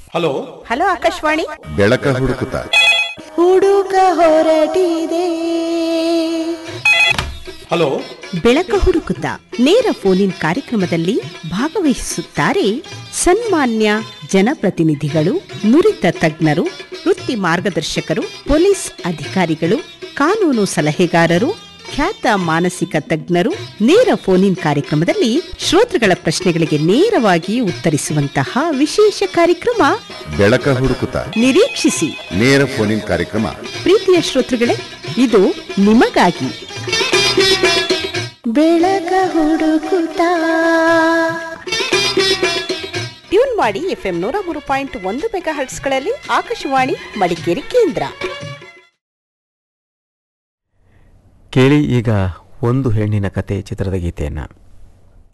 hello hello Akashvani ಬೆಳಕ ಹುಡುಕುತ್ತ ಹುಡುಕ ಹೊರಟಿದೆ hello ಬೆಳಕ ಹುಡುಕುತ್ತ ನೇರ ಫೋನಿನ್ ಕಾರ್ಯಕ್ರಮದಲ್ಲಿ ಭಾಗವಹಿಸುತ್ತಾರೆ ಸನ್ಮಾನ್ಯ ಜನಪ್ರತಿನಿಧಿಗಳು ನುರಿತ ತಜ್ಞರು ವೃತ್ತಿ ಮಾರ್ಗದರ್ಶಕರು ಪೊಲೀಸ್ ಅಧಿಕಾರಿಗಳು ಕಾನೂನು ಸಲಹೆಗಾರರು ಖ್ಯಾತ ಮಾನಸಿಕ ತಜ್ಞರು ನೇರ ಫೋನಿನ್ ಕಾರ್ಯಕ್ರಮದಲ್ಲಿ ಶ್ರೋತೃಗಳ ಪ್ರಶ್ನೆಗಳಿಗೆ ನೇರವಾಗಿ ಉತ್ತರಿಸುವಂತಹ ವಿಶೇಷ ಕಾರ್ಯಕ್ರಮ ಬೆಳಕ ಹುಡುಕುತ್ತ ನಿರೀಕ್ಷಿಸಿ ನೇರ ಫೋನಿನ್ ಕಾರ್ಯಕ್ರಮ ಪ್ರೀತಿಯ ಶ್ರೋತೃಗಳೇ ಇದು ನಿಮಗಾಗಿ ಬೆಳಕ ಹುಡುಕುತ್ತ ಟ್ಯೂನ್ ಮಾಡಿ ಎಫ್ಎಂ ನೂರ ಮೂರು ಪಾಯಿಂಟ್ ಒಂದು ಮೆಗಾ ಹರ್ಟ್ಸ್ಗಳಲ್ಲಿ ಆಕಾಶವಾಣಿ ಮಡಿಕೇರಿ ಕೇಂದ್ರ ಕೇಳಿ ಈಗ ಒಂದು ಹೆಣ್ಣಿನ ಕತೆ ಚಿತ್ರದ ಗೀತೆಯನ್ನು